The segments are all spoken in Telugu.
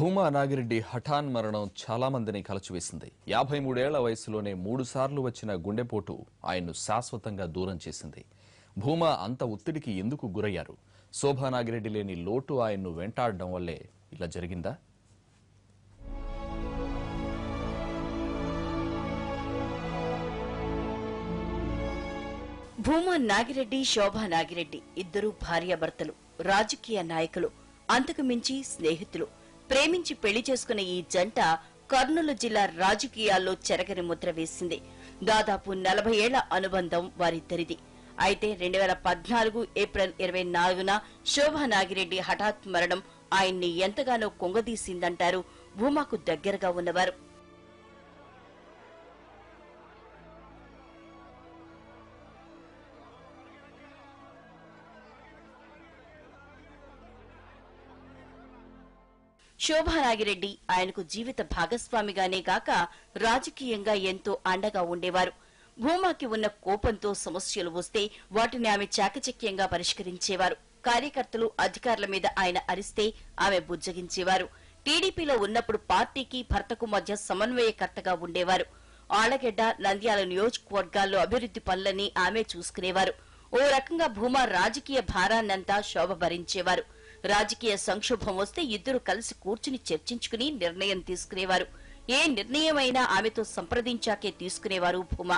భూమా నాగిరెడ్డి హఠాన్ మరణం చాలా మందిని కలచివేసింది యాభై మూడేళ్ల వయసులోనే మూడు సార్లు వచ్చిన గుండెపోటు ఆయన్ను శాశ్వతంగా దూరం చేసింది భూమా అంత ఒత్తిడికి ఎందుకు గురయ్యారు శోభా నాగిరెడ్డి లేని లోటు ఆయన్ను వెంటాడడం వల్లే ఇలా జరిగిందా భూమా నాగిరెడ్డి శోభా నాగిరెడ్డి ఇద్దరు భార్యాభర్తలు రాజకీయ నాయకులు అంతకు మించి స్నేహితులు ప్రేమించి పెళ్లి చేసుకున్న ఈ జంట కర్నూలు జిల్లా రాజకీయాల్లో చెరగని ముద్ర వేసింది దాదాపు నలభై ఏళ్ల అనుబంధం వారిద్దరిది అయితే రెండు వేల పద్నాలుగు ఏప్రిల్ ఇరవై నాలుగున శోభా నాగిరెడ్డి హఠాత్ మరణం ఆయన్ని ఎంతగానో కొంగదీసిందంటారు భూమాకు దగ్గరగా ఉన్నవారు శోభానాగిరెడ్డి ఆయనకు జీవిత భాగస్వామిగానే గాక రాజకీయంగా ఎంతో అండగా ఉండేవారు భూమాకి ఉన్న కోపంతో సమస్యలు వస్తే వాటిని ఆమె చాకచక్యంగా పరిష్కరించేవారు కార్యకర్తలు అధికారుల మీద ఆయన అరిస్తే ఆమె బుజ్జగించేవారు టీడీపీలో ఉన్నప్పుడు పార్టీకి భర్తకు మధ్య సమన్వయకర్తగా ఉండేవారు ఆళ్లగడ్డ నంద్యాల నియోజకవర్గాల్లో అభివృద్ధి పనులన్నీ ఆమె చూసుకునేవారు ఓ రకంగా భూమా రాజకీయ భారాన్నంతా శోభ భరించేవారు రాజకీయ సంక్షోభం వస్తే ఇద్దరు కలిసి కూర్చుని చర్చించుకుని నిర్ణయం తీసుకునేవారు ఏ నిర్ణయమైనా ఆమెతో సంప్రదించాకే తీసుకునేవారు భూమా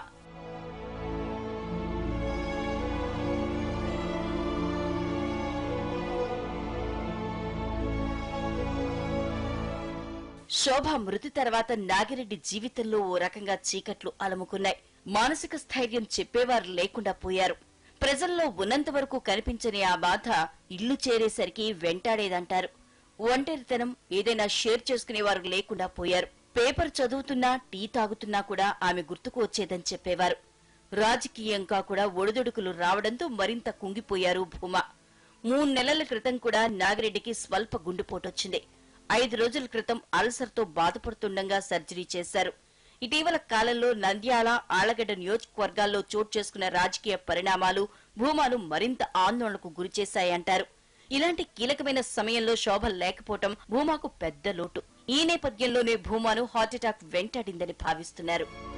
శోభ మృతి తర్వాత నాగిరెడ్డి జీవితంలో ఓ రకంగా చీకట్లు అలముకున్నాయి మానసిక స్థైర్యం చెప్పేవారు లేకుండా పోయారు ప్రజల్లో ఉన్నంత వరకు కనిపించని ఆ బాధ ఇల్లు చేరేసరికి వెంటాడేదంటారు ఒంటరితనం ఏదైనా షేర్ చేసుకునేవారు లేకుండా పోయారు పేపర్ చదువుతున్నా టీ తాగుతున్నా కూడా ఆమె గుర్తుకు వచ్చేదని చెప్పేవారు రాజకీయంగా కూడా ఒడిదుడుకులు రావడంతో మరింత కుంగిపోయారు భూమా మూడు నెలల క్రితం కూడా నాగిరెడ్డికి స్వల్ప గుండెపోటొచ్చింది ఐదు రోజుల క్రితం అల్సర్తో బాధపడుతుండగా సర్జరీ చేశారు ఇటీవల కాలంలో నంద్యాల ఆళ్లగడ్డ నియోజకవర్గాల్లో చోటు చేసుకున్న రాజకీయ పరిణామాలు భూమాను మరింత ఆందోళనకు గురిచేశాయంటారు ఇలాంటి కీలకమైన సమయంలో శోభ లేకపోవటం భూమాకు పెద్ద లోటు ఈ నేపథ్యంలోనే భూమాను హార్ట్అటాక్ వెంటాడిందని భావిస్తున్నారు